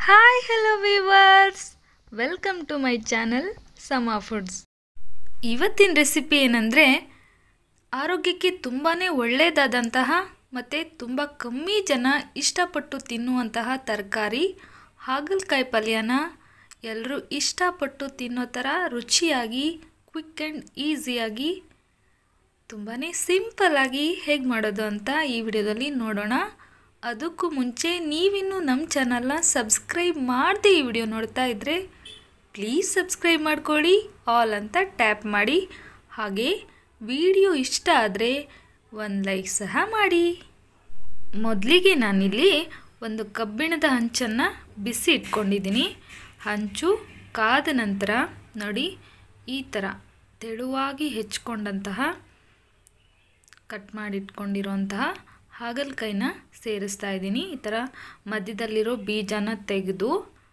hi hello viewers welcome to my channel Sama foods ಇವತ್ತಿನ recipe ಏನಂದರೆ ಆರೋಗ್ಯಕ್ಕೆ ತುಂಬಾ ಒಳ್ಳೆಯದಾದಂತಹ ಮತ್ತು ತುಂಬ ಕಮ್ಮಿ ಜನ ಇಷ್ಟಪಟ್ಟು ತಿನ್ನುವಂತಹ ತರಕಾರಿ ಹಾಗಲಕಾಯಿ ಪಲ್ಯನ ಎಲ್ಲರೂ ಇಷ್ಟಪಟ್ಟು ತಿನ್ನೋ ಥರ ರುಚಿಯಾಗಿ ಕ್ವಿಕ್ ಆ್ಯಂಡ್ ಈಸಿಯಾಗಿ ತುಂಬಾ ಸಿಂಪಲ್ಲಾಗಿ ಹೇಗೆ ಮಾಡೋದು ಅಂತ ಈ ವಿಡಿಯೋದಲ್ಲಿ ನೋಡೋಣ ಅದಕ್ಕೂ ಮುಂಚೆ ನೀವಿನ್ನೂ ನಮ್ಮ ಚಾನಲ್ನ ಸಬ್ಸ್ಕ್ರೈಬ್ ಮಾಡದೆ ಈ ವಿಡಿಯೋ ನೋಡ್ತಾ ಇದ್ದರೆ ಪ್ಲೀಸ್ ಸಬ್ಸ್ಕ್ರೈಬ್ ಮಾಡ್ಕೊಳ್ಳಿ ಆಲ್ ಅಂತ ಟ್ಯಾಪ್ ಮಾಡಿ ಹಾಗೆ ವಿಡಿಯೋ ಇಷ್ಟ ಆದರೆ ಒಂದು ಲೈಕ್ ಸಹ ಮಾಡಿ ಮೊದಲಿಗೆ ನಾನಿಲ್ಲಿ ಒಂದು ಕಬ್ಬಿಣದ ಹಂಚನ್ನು ಬಿಸಿ ಇಟ್ಕೊಂಡಿದ್ದೀನಿ ಹಂಚು ಕಾದ ನಂತರ ನೋಡಿ ಈ ಥರ ತೆಳುವಾಗಿ ಹೆಚ್ಕೊಂಡಂತಹ ಕಟ್ ಮಾಡಿಟ್ಕೊಂಡಿರೋಂತಹ ಹಾಗಲಕಾಯಿನ ಸೇರಿಸ್ತಾ ಇದ್ದೀನಿ ಈ ಥರ ಮಧ್ಯದಲ್ಲಿರೋ ಬೀಜನ ತೆಗೆದು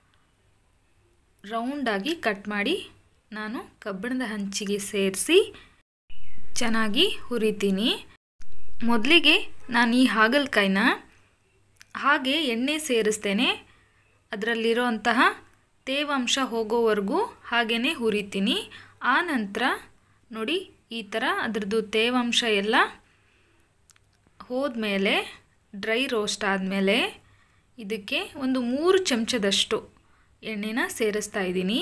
ರೌಂಡಾಗಿ ಕಟ್ ಮಾಡಿ ನಾನು ಕಬ್ಬಿಣದ ಹಂಚಿಗೆ ಸೇರಿಸಿ ಚೆನ್ನಾಗಿ ಹುರಿತೀನಿ ಮೊದಲಿಗೆ ನಾನು ಈ ಹಾಗಲಕಾಯಿನ ಹಾಗೆ ಎಣ್ಣೆ ಸೇರಿಸ್ತೇನೆ ಅದರಲ್ಲಿರೋ ಅಂತಹ ತೇವಾಂಶ ಹೋಗೋವರೆಗೂ ಹಾಗೇ ಹುರಿತೀನಿ ಆ ನಂತರ ನೋಡಿ ಈ ಥರ ಅದರದ್ದು ತೇವಾಂಶ ಎಲ್ಲ ಹೋದ್ಮೇಲೆ ಡ್ರೈ ರೋಸ್ಟ್ ಆದಮೇಲೆ ಇದಕ್ಕೆ ಒಂದು ಮೂರು ಚಮಚದಷ್ಟು ಎಣ್ಣೆನ ಸೇರಿಸ್ತಾ ಇದ್ದೀನಿ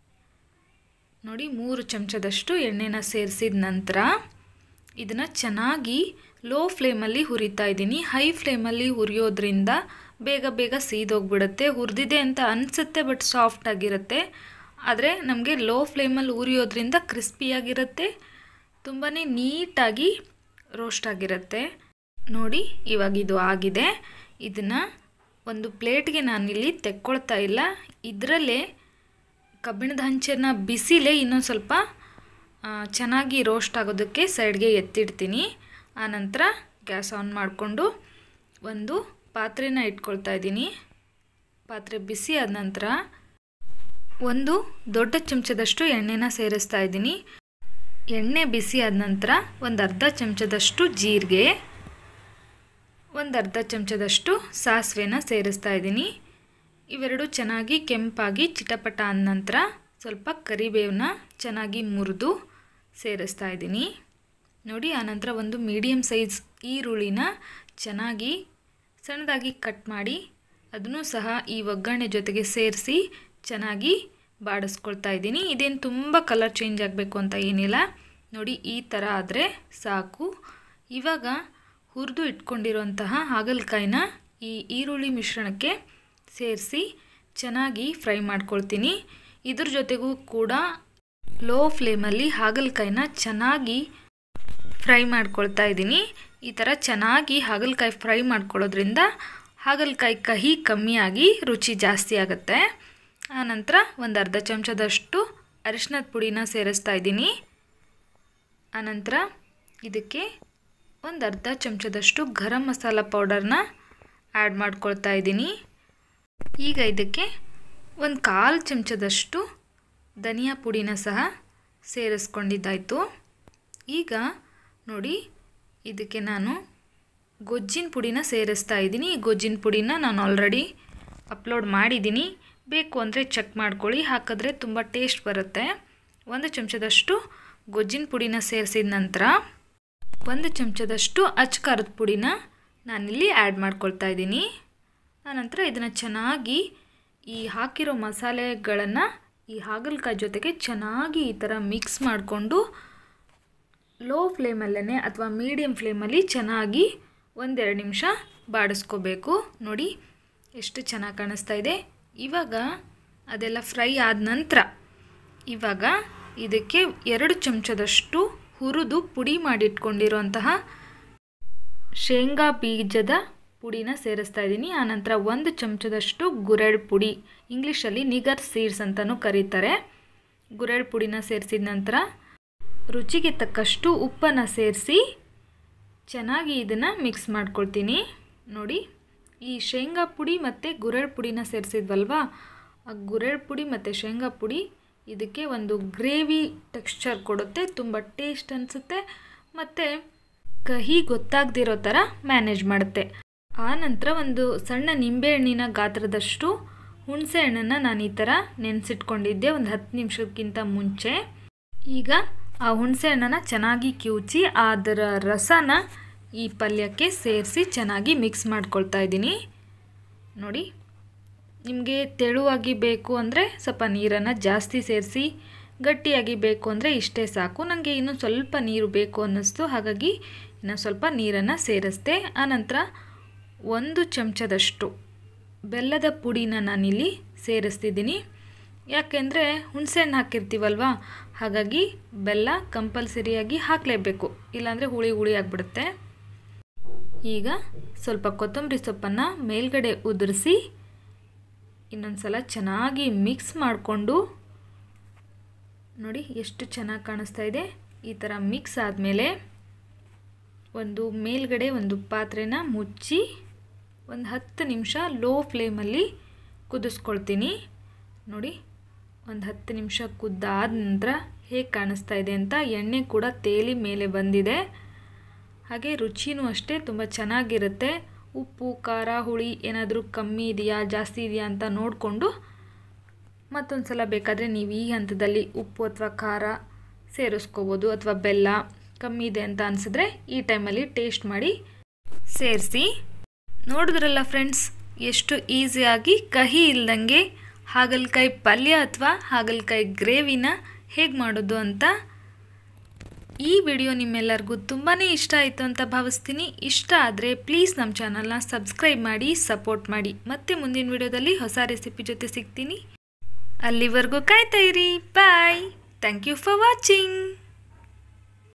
ನೋಡಿ ಮೂರು ಚಮಚದಷ್ಟು ಎಣ್ಣೆನ ಸೇರಿಸಿದ ನಂತರ ಇದನ್ನು ಚೆನ್ನಾಗಿ ಲೋ ಫ್ಲೇಮಲ್ಲಿ ಹುರಿತಾ ಇದ್ದೀನಿ ಹೈ ಫ್ಲೇಮಲ್ಲಿ ಹುರಿಯೋದ್ರಿಂದ ಬೇಗ ಬೇಗ ಸೀದೋಗ್ಬಿಡುತ್ತೆ ಹುರಿದಿದೆ ಅಂತ ಅನಿಸುತ್ತೆ ಬಟ್ ಸಾಫ್ಟ್ ಆಗಿರುತ್ತೆ ಆದರೆ ನಮಗೆ ಲೋ ಫ್ಲೇಮಲ್ಲಿ ಉರಿಯೋದ್ರಿಂದ ಕ್ರಿಸ್ಪಿಯಾಗಿರುತ್ತೆ ತುಂಬಾ ನೀಟಾಗಿ ರೋಸ್ಟ್ ಆಗಿರುತ್ತೆ ನೋಡಿ ಇವಾಗ ಇದು ಆಗಿದೆ ಇದನ್ನು ಒಂದು ಪ್ಲೇಟ್ಗೆ ನಾನಿಲ್ಲಿ ತೆಕ್ಕೊಳ್ತಾ ಇಲ್ಲ ಇದರಲ್ಲೇ ಕಬ್ಬಿಣದ ಹಂಚನ್ನು ಬಿಸಿಲೇ ಇನ್ನೊಂದು ಸ್ವಲ್ಪ ಚೆನ್ನಾಗಿ ರೋಸ್ಟ್ ಆಗೋದಕ್ಕೆ ಸೈಡ್ಗೆ ಎತ್ತಿಡ್ತೀನಿ ಆನಂತರ ಗ್ಯಾಸ್ ಆನ್ ಮಾಡಿಕೊಂಡು ಒಂದು ಪಾತ್ರೆನ ಇಟ್ಕೊಳ್ತಾ ಇದ್ದೀನಿ ಪಾತ್ರೆ ಬಿಸಿ ಆದ ನಂತರ ಒಂದು ದೊಡ್ಡ ಚಮಚದಷ್ಟು ಎಣ್ಣೆನ ಸೇರಿಸ್ತಾ ಇದ್ದೀನಿ ಎಣ್ಣೆ ಬಿಸಿ ಆದ ನಂತರ ಒಂದು ಅರ್ಧ ಚಮಚದಷ್ಟು ಜೀರಿಗೆ ಒಂದು ಅರ್ಧ ಚಮಚದಷ್ಟು ಸಾಸಿವೆನ ಸೇರಿಸ್ತಾ ಇದ್ದೀನಿ ಇವೆರಡು ಚೆನ್ನಾಗಿ ಕೆಂಪಾಗಿ ಚಿಟಪಟ ಆದ ನಂತರ ಸ್ವಲ್ಪ ಕರಿಬೇವನ್ನ ಚೆನ್ನಾಗಿ ಮುರಿದು ಸೇರಿಸ್ತಾ ಇದ್ದೀನಿ ನೋಡಿ ಆನಂತರ ಒಂದು ಮೀಡಿಯಮ್ ಸೈಜ್ ಈರುಳ್ಳಿನ ಚೆನ್ನಾಗಿ ಸಣ್ಣದಾಗಿ ಕಟ್ ಮಾಡಿ ಅದನ್ನು ಸಹ ಈ ಒಗ್ಗರಣೆ ಜೊತೆಗೆ ಸೇರಿಸಿ ಚೆನ್ನಾಗಿ ಬಾಡಿಸ್ಕೊಳ್ತಾ ಇದ್ದೀನಿ ಇದೇನು ತುಂಬ ಕಲರ್ ಚೇಂಜ್ ಆಗಬೇಕು ಅಂತ ಏನಿಲ್ಲ ನೋಡಿ ಈ ಥರ ಆದರೆ ಸಾಕು ಇವಾಗ ಹುರಿದು ಇಟ್ಕೊಂಡಿರೋಂತಹ ಹಾಗಲಕಾಯಿನ ಈ ಈರುಳ್ಳಿ ಮಿಶ್ರಣಕ್ಕೆ ಸೇರಿಸಿ ಚೆನ್ನಾಗಿ ಫ್ರೈ ಮಾಡ್ಕೊಳ್ತೀನಿ ಇದ್ರ ಜೊತೆಗೂ ಕೂಡ ಲೋ ಫ್ಲೇಮಲ್ಲಿ ಹಾಗಲಕಾಯಿನ ಚೆನ್ನಾಗಿ ಫ್ರೈ ಮಾಡ್ಕೊಳ್ತಾ ಇದ್ದೀನಿ ಈ ಥರ ಚೆನ್ನಾಗಿ ಹಾಗಲಕಾಯಿ ಫ್ರೈ ಮಾಡ್ಕೊಳ್ಳೋದ್ರಿಂದ ಹಾಗಲಕಾಯಿ ಕಹಿ ಕಮ್ಮಿಯಾಗಿ ರುಚಿ ಜಾಸ್ತಿ ಆಗುತ್ತೆ ಆನಂತರ ಒಂದು ಅರ್ಧ ಚಮಚದಷ್ಟು ಅರಿಶಿನದ ಪುಡಿನ ಸೇರಿಸ್ತಾ ಇದ್ದೀನಿ ಆನಂತರ ಇದಕ್ಕೆ ಒಂದು ಅರ್ಧ ಚಮಚದಷ್ಟು ಗರಂ ಮಸಾಲ ಪೌಡರ್ನ ಆ್ಯಡ್ ಮಾಡ್ಕೊಳ್ತಾ ಇದ್ದೀನಿ ಈಗ ಇದಕ್ಕೆ ಒಂದು ಕಾಲು ಚಮಚದಷ್ಟು ಧನಿಯಾ ಪುಡಿನ ಸಹ ಸೇರಿಸ್ಕೊಂಡಿದ್ದಾಯಿತು ಈಗ ನೋಡಿ ಇದಕ್ಕೆ ನಾನು ಗೊಜ್ಜಿನ ಪುಡಿನ ಸೇರಿಸ್ತಾ ಇದ್ದೀನಿ ಈ ಗೊಜ್ಜಿನ ಪುಡಿನ ನಾನು ಆಲ್ರೆಡಿ ಅಪ್ಲೋಡ್ ಮಾಡಿದ್ದೀನಿ ಬೇಕು ಅಂದರೆ ಚೆಕ್ ಮಾಡ್ಕೊಳ್ಳಿ ಹಾಕಿದ್ರೆ ತುಂಬ ಟೇಸ್ಟ್ ಬರುತ್ತೆ ಒಂದು ಚಮಚದಷ್ಟು ಗೊಜ್ಜಿನ ಪುಡಿನ ಸೇರಿಸಿದ ನಂತರ ಒಂದು ಚಮಚದಷ್ಟು ಅಚ್ಚ ಖಾರದ ಪುಡಿನ ನಾನಿಲ್ಲಿ ಆ್ಯಡ್ ಮಾಡ್ಕೊಳ್ತಾ ಇದ್ದೀನಿ ಆನಂತರ ಇದನ್ನು ಚೆನ್ನಾಗಿ ಈ ಹಾಕಿರೋ ಮಸಾಲೆಗಳನ್ನು ಈ ಹಾಗಲಕಾಯಿ ಜೊತೆಗೆ ಚೆನ್ನಾಗಿ ಈ ಥರ ಮಿಕ್ಸ್ ಮಾಡಿಕೊಂಡು ಲೋ ಫ್ಲೇಮಲ್ಲೇ ಅಥವಾ ಮೀಡಿಯಮ್ ಫ್ಲೇಮಲ್ಲಿ ಚೆನ್ನಾಗಿ ಒಂದೆರಡು ನಿಮಿಷ ಬಾಡಿಸ್ಕೋಬೇಕು ನೋಡಿ ಎಷ್ಟು ಚೆನ್ನಾಗಿ ಕಾಣಿಸ್ತಾ ಇದೆ ಇವಾಗ ಅದೆಲ್ಲ ಫ್ರೈ ಆದ ನಂತರ ಇವಾಗ ಇದಕ್ಕೆ ಎರಡು ಚಮಚದಷ್ಟು ಹುರಿದು ಪುಡಿ ಮಾಡಿಟ್ಕೊಂಡಿರೋಂತಹ ಶೇಂಗಾ ಬೀಜದ ಪುಡಿನ ಸೇರಿಸ್ತಾ ಇದ್ದೀನಿ ಆನಂತರ ಒಂದು ಚಮಚದಷ್ಟು ಗುರೆಳ್ ಪುಡಿ ಇಂಗ್ಲೀಷಲ್ಲಿ ನಿಗರ್ ಸೀಡ್ಸ್ ಅಂತಲೂ ಕರೀತಾರೆ ಗುರೆಳ್ ಪುಡಿನ ಸೇರಿಸಿದ ನಂತರ ರುಚಿಗೆ ತಕ್ಕಷ್ಟು ಉಪ್ಪನ್ನು ಸೇರಿಸಿ ಚೆನ್ನಾಗಿ ಇದನ್ನು ಮಿಕ್ಸ್ ಮಾಡ್ಕೊಳ್ತೀನಿ ನೋಡಿ ಈ ಶೇಂಗಾ ಪುಡಿ ಮತ್ತು ಗುರೆಳ್ ಪುಡಿನ ಸೇರಿಸಿದ್ವಲ್ವಾ ಆ ಗುರೆಳ್ ಪುಡಿ ಮತ್ತು ಶೇಂಗಾ ಪುಡಿ ಇದಕ್ಕೆ ಒಂದು ಗ್ರೇವಿ ಟೆಕ್ಸ್ಚರ್ ಕೊಡುತ್ತೆ ತುಂಬ ಟೇಸ್ಟ್ ಅನಿಸುತ್ತೆ ಮತ್ತು ಕಹಿ ಗೊತ್ತಾಗದಿರೋ ಥರ ಮ್ಯಾನೇಜ್ ಮಾಡುತ್ತೆ ಆ ನಂತರ ಒಂದು ಸಣ್ಣ ನಿಂಬೆಹಣ್ಣಿನ ಗಾತ್ರದಷ್ಟು ಹುಣಸೆ ಹಣ್ಣನ್ನು ನಾನು ಈ ಥರ ನೆನೆಸಿಟ್ಕೊಂಡಿದ್ದೆ ಒಂದು ಹತ್ತು ನಿಮಿಷಕ್ಕಿಂತ ಮುಂಚೆ ಈಗ ಆ ಹುಣಸೆ ಹಣ್ಣನ್ನು ಚೆನ್ನಾಗಿ ಕಿವುಚಿ ಅದರ ರಸನ ಈ ಪಲ್ಯಕ್ಕೆ ಸೇರಿಸಿ ಚೆನ್ನಾಗಿ ಮಿಕ್ಸ್ ಮಾಡ್ಕೊಳ್ತಾ ಇದ್ದೀನಿ ನೋಡಿ ನಿಮಗೆ ತೆಳುವಾಗಿ ಬೇಕು ಅಂದರೆ ಸ್ವಲ್ಪ ನೀರನ್ನು ಜಾಸ್ತಿ ಸೇರಿಸಿ ಗಟ್ಟಿಯಾಗಿ ಬೇಕು ಅಂದರೆ ಇಷ್ಟೇ ಸಾಕು ನನಗೆ ಇನ್ನೂ ಸ್ವಲ್ಪ ನೀರು ಬೇಕು ಅನ್ನಿಸ್ತು ಹಾಗಾಗಿ ಇನ್ನು ಸ್ವಲ್ಪ ನೀರನ್ನು ಸೇರಿಸ್ದೆ ಆನಂತರ ಒಂದು ಚಮಚದಷ್ಟು ಬೆಲ್ಲದ ಪುಡಿನ ನಾನಿಲ್ಲಿ ಸೇರಿಸ್ತಿದ್ದೀನಿ ಯಾಕೆಂದರೆ ಹುಣಸೆಹಣ್ಣು ಹಾಕಿರ್ತೀವಲ್ವ ಹಾಗಾಗಿ ಬೆಲ್ಲ ಕಂಪಲ್ಸರಿಯಾಗಿ ಹಾಕಲೇಬೇಕು ಇಲ್ಲಾಂದರೆ ಹುಳಿ ಹುಳಿ ಆಗಿಬಿಡುತ್ತೆ ಈಗ ಸ್ವಲ್ಪ ಕೊತ್ತಂಬರಿ ಸೊಪ್ಪನ್ನು ಮೇಲ್ಗಡೆ ಉದುರಿಸಿ ಇನ್ನೊಂದು ಸಲ ಚೆನ್ನಾಗಿ ಮಿಕ್ಸ್ ಮಾಡಿಕೊಂಡು ನೋಡಿ ಎಷ್ಟು ಚೆನ್ನಾಗಿ ಕಾಣಿಸ್ತಾ ಇದೆ ಈ ಥರ ಮಿಕ್ಸ್ ಆದಮೇಲೆ ಒಂದು ಮೇಲ್ಗಡೆ ಒಂದು ಪಾತ್ರೆನ ಮುಚ್ಚಿ ಒಂದು ಹತ್ತು ನಿಮಿಷ ಲೋ ಫ್ಲೇಮಲ್ಲಿ ಕುದಿಸ್ಕೊಳ್ತೀನಿ ನೋಡಿ ಒಂದು ಹತ್ತು ನಿಮಿಷ ಕುದ್ದಾದ ನಂತರ ಹೇಗೆ ಕಾಣಿಸ್ತಾ ಇದೆ ಅಂತ ಎಣ್ಣೆ ಕೂಡ ತೇಲಿ ಮೇಲೆ ಬಂದಿದೆ ಹಾಗೆ ರುಚಿನೂ ಅಷ್ಟೇ ತುಂಬ ಚೆನ್ನಾಗಿರುತ್ತೆ ಉಪ್ಪು ಖಾರ ಹುಳಿ ಏನಾದರೂ ಕಮ್ಮಿ ಇದೆಯಾ ಜಾಸ್ತಿ ಇದೆಯಾ ಅಂತ ನೋಡಿಕೊಂಡು ಮತ್ತೊಂದು ಸಲ ಬೇಕಾದರೆ ನೀವು ಈ ಹಂತದಲ್ಲಿ ಉಪ್ಪು ಅಥವಾ ಖಾರ ಸೇರಿಸ್ಕೋಬೋದು ಅಥವಾ ಬೆಲ್ಲ ಕಮ್ಮಿ ಇದೆ ಅಂತ ಅನಿಸಿದ್ರೆ ಈ ಟೈಮಲ್ಲಿ ಟೇಸ್ಟ್ ಮಾಡಿ ಸೇರಿಸಿ ನೋಡಿದ್ರಲ್ಲ ಫ್ರೆಂಡ್ಸ್ ಎಷ್ಟು ಈಸಿಯಾಗಿ ಕಹಿ ಇಲ್ದಂಗೆ ಹಾಗಲಕಾಯಿ ಪಲ್ಯ ಅಥವಾ ಹಾಗಲಕಾಯಿ ಗ್ರೇವಿನ ಹೇಗೆ ಮಾಡೋದು ಅಂತ ಈ ವಿಡಿಯೋ ನಿಮ್ಮೆಲ್ಲರಿಗೂ ತುಂಬಾ ಇಷ್ಟ ಆಯಿತು ಅಂತ ಭಾವಿಸ್ತೀನಿ ಇಷ್ಟ ಆದರೆ ಪ್ಲೀಸ್ ನಮ್ಮ ಚಾನಲ್ನ ಸಬ್ಸ್ಕ್ರೈಬ್ ಮಾಡಿ ಸಪೋರ್ಟ್ ಮಾಡಿ ಮತ್ತೆ ಮುಂದಿನ ವಿಡಿಯೋದಲ್ಲಿ ಹೊಸ ರೆಸಿಪಿ ಜೊತೆ ಸಿಗ್ತೀನಿ ಅಲ್ಲಿವರೆಗೂ ಕಾಯ್ತಾ ಇರಿ bye thank you for watching